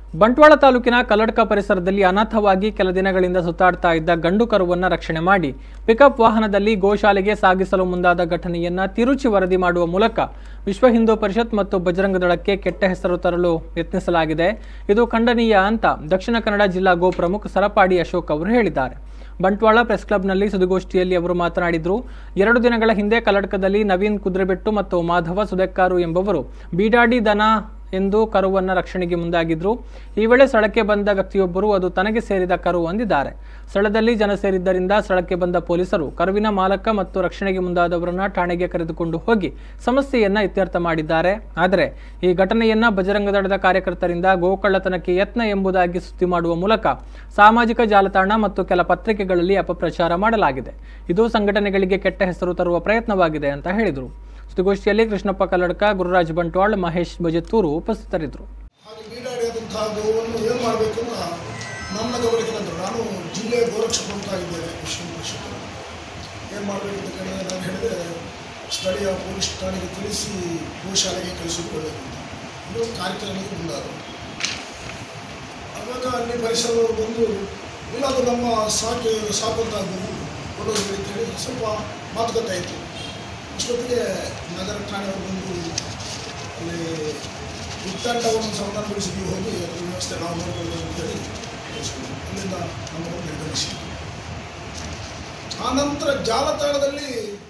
ಬಂಟ್ವಾಳ ತಾಲೂಕಿನ ಕಲ್ಲಡ್ಕ ಪರಿಸರದಲ್ಲಿ ಅನಾಥವಾಗಿ ಕೆಲ ದಿನಗಳಿಂದ ಸುತ್ತಾಡ್ತಾ ಇದ್ದ ಗಂಡು ಕರುವನ್ನ ರಕ್ಷಣೆ ಮಾಡಿ ಪಿಕಪ್ ವಾಹನದಲ್ಲಿ ಗೋಶಾಲೆಗೆ ಸಾಗಿಸಲು ಮುಂದಾದ ಘಟನೆಯನ್ನ ತಿರುಚಿ ವರದಿ ಮಾಡುವ ಮೂಲಕ ವಿಶ್ವ ಹಿಂದೂ ಪರಿಷತ್ ಮತ್ತು ಬಜರಂಗ ದಳಕ್ಕೆ ಕೆಟ್ಟ ಹೆಸರು ತರಲು ಯತ್ನಿಸಲಾಗಿದೆ ಇದು ಖಂಡನೀಯ ಅಂತ ದಕ್ಷಿಣ ಕನ್ನಡ ಜಿಲ್ಲಾ ಗೋಪ್ರಮುಖ್ ಸರಪಾಡಿ ಅಶೋಕ್ ಅವರು ಹೇಳಿದ್ದಾರೆ ಬಂಟ್ವಾಳ ಪ್ರೆಸ್ ಕ್ಲಬ್ನಲ್ಲಿ ಸುದ್ದಿಗೋಷ್ಠಿಯಲ್ಲಿ ಅವರು ಮಾತನಾಡಿದರು ಎರಡು ದಿನಗಳ ಹಿಂದೆ ಕಲ್ಲಡ್ಕದಲ್ಲಿ ನವೀನ್ ಕುದ್ರೆಬೆಟ್ಟು ಮತ್ತು ಮಾಧವ ಸುದೆಕ್ಕಾರು ಎಂಬುವರು ಬೀಡಾಡಿ ದನ ಎಂದು ಕರುವನ್ನು ರಕ್ಷಣೆಗೆ ಮುಂದಾಗಿದ್ರು ಈ ವೇಳೆ ಸ್ಥಳಕ್ಕೆ ಬಂದ ವ್ಯಕ್ತಿಯೊಬ್ಬರು ಅದು ತನಗೆ ಸೇರಿದ ಕರು ಅಂದಿದ್ದಾರೆ ಸ್ಥಳದಲ್ಲಿ ಜನ ಸೇರಿದ್ದರಿಂದ ಸ್ಥಳಕ್ಕೆ ಬಂದ ಪೊಲೀಸರು ಕರುವಿನ ಮಾಲಕ ಮತ್ತು ರಕ್ಷಣೆಗೆ ಮುಂದಾದವರನ್ನ ಠಾಣೆಗೆ ಕರೆದುಕೊಂಡು ಹೋಗಿ ಸಮಸ್ಯೆಯನ್ನ ಇತ್ಯರ್ಥ ಮಾಡಿದ್ದಾರೆ ಆದರೆ ಈ ಘಟನೆಯನ್ನ ಬಜರಂಗ ದಳದ ಕಾರ್ಯಕರ್ತರಿಂದ ಗೋಕಳ್ಳತನಕ್ಕೆ ಯತ್ನ ಎಂಬುದಾಗಿ ಸುದ್ದಿ ಮಾಡುವ ಮೂಲಕ ಸಾಮಾಜಿಕ ಜಾಲತಾಣ ಮತ್ತು ಕೆಲ ಪತ್ರಿಕೆಗಳಲ್ಲಿ ಅಪಪ್ರಚಾರ ಮಾಡಲಾಗಿದೆ ಇದು ಸಂಘಟನೆಗಳಿಗೆ ಕೆಟ್ಟ ಹೆಸರು ತರುವ ಪ್ರಯತ್ನವಾಗಿದೆ ಅಂತ ಹೇಳಿದರು ಸುದ್ದಿಗೋಷ್ಠಿಯಲ್ಲಿ ಕೃಷ್ಣಪ್ಪ ಕಲ್ಲಡ್ಕ ಗುರುರಾಜ್ ಬಂಟ್ವಾಳ್ ಮಹೇಶ್ ಬಜತ್ತೂರು ಉಪಸ್ಥಿತರಿದ್ದರು ಹಾಗೆ ಬೀಡಾಡಿಯಾದಂತಹ ಗೋವನ್ನು ಏನು ಮಾಡಬೇಕು ಅಂತ ನನ್ನ ಗಮನಕ್ಕೆ ತಂದರು ನಾನು ಜಿಲ್ಲೆಯ ಗೋರಕ್ಷಕ ಅಂತ ಇದ್ದೇನೆ ವಿಶ್ವ ಪರಿಷತ್ತು ಏನು ಮಾಡಬೇಕು ಅಂತ ಕೇಳಿದ್ರೆ ನಾನು ಹೇಳಿದೆ ಸ್ಥಳೀಯ ಪೊಲೀಸ್ ಠಾಣೆಗೆ ತಿಳಿಸಿ ಗೋಶಾಲೆಗೆ ಕಳಿಸೋದು ಒಳ್ಳೆಯದು ಅಂತ ಇದು ಕಾರ್ಯಕ್ರಮಕ್ಕೆ ಮುಂದಾದರು ಆವಾಗ ಅಲ್ಲಿ ಪರಿಸರದವರು ಬಂದು ಇಲ್ಲ ಅದು ನಮ್ಮ ಸಾಕಿ ಸಾಕುವಂತಹ ಗೋವು ಕೊಡೋದು ಹೇಳಿ ಅಂತ ಹೇಳಿ ಸ್ವಲ್ಪ ಮಾತುಕತೆ ಆಯಿತು ಅಷ್ಟೊತ್ತಿಗೆ ನಗರ ಠಾಣೆಯವರು ಬಂದು ಅಲ್ಲಿ ಉತ್ತಂಡವನ್ನು ಸಮಾಧಾನಗೊಳಿಸಿ ನೀವು ಹೋಗಿ ಅದರ ವ್ಯವಸ್ಥೆ ನಾವು ನೋಡ್ಕೊಳ್ಳೋದು ಅಂತೇಳಿ ತಿಳಿಸ್ಕೊಂಡ್ರು. ಅಲ್ಲಿಂದ ನಮ್ಮನ್ನು ನಿರ್ಗಮಿಸಿ ಆ ನಂತರ ಜಾಲತಾಣದಲ್ಲಿ